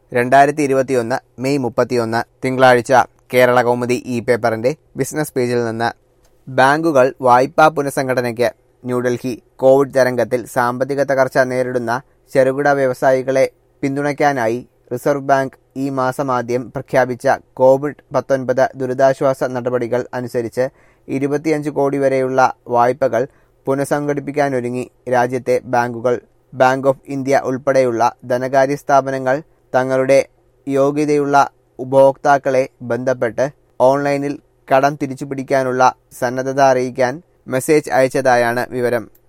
രണ്ടായിരത്തി ഇരുപത്തിയൊന്ന് മെയ് മുപ്പത്തിയൊന്ന് തിങ്കളാഴ്ച കേരള കൗമുദി ഇ പേപ്പറിന്റെ ബിസിനസ് പേജിൽ നിന്ന് ബാങ്കുകൾ വായ്പാ പുനഃസംഘടനയ്ക്ക് ന്യൂഡൽഹി കോവിഡ് തരംഗത്തിൽ സാമ്പത്തിക തകർച്ച നേരിടുന്ന ചെറുകിട വ്യവസായികളെ പിന്തുണയ്ക്കാനായി റിസർവ് ബാങ്ക് ഈ മാസമാദ്യം പ്രഖ്യാപിച്ച കോവിഡ് പത്തൊൻപത് ദുരിതാശ്വാസ നടപടികൾ അനുസരിച്ച് ഇരുപത്തിയഞ്ച് കോടി വരെയുള്ള വായ്പകൾ പുനഃസംഘടിപ്പിക്കാനൊരുങ്ങി രാജ്യത്തെ ബാങ്കുകൾ ബാങ്ക് ഓഫ് ഇന്ത്യ ഉൾപ്പെടെയുള്ള ധനകാര്യ സ്ഥാപനങ്ങൾ തങ്ങളുടെ യോഗ്യതയുള്ള ഉപഭോക്താക്കളെ ബന്ധപ്പെട്ട് ഓൺലൈനിൽ കടം തിരിച്ചുപിടിക്കാനുള്ള സന്നദ്ധത അറിയിക്കാൻ മെസ്സേജ് അയച്ചതായാണ് വിവരം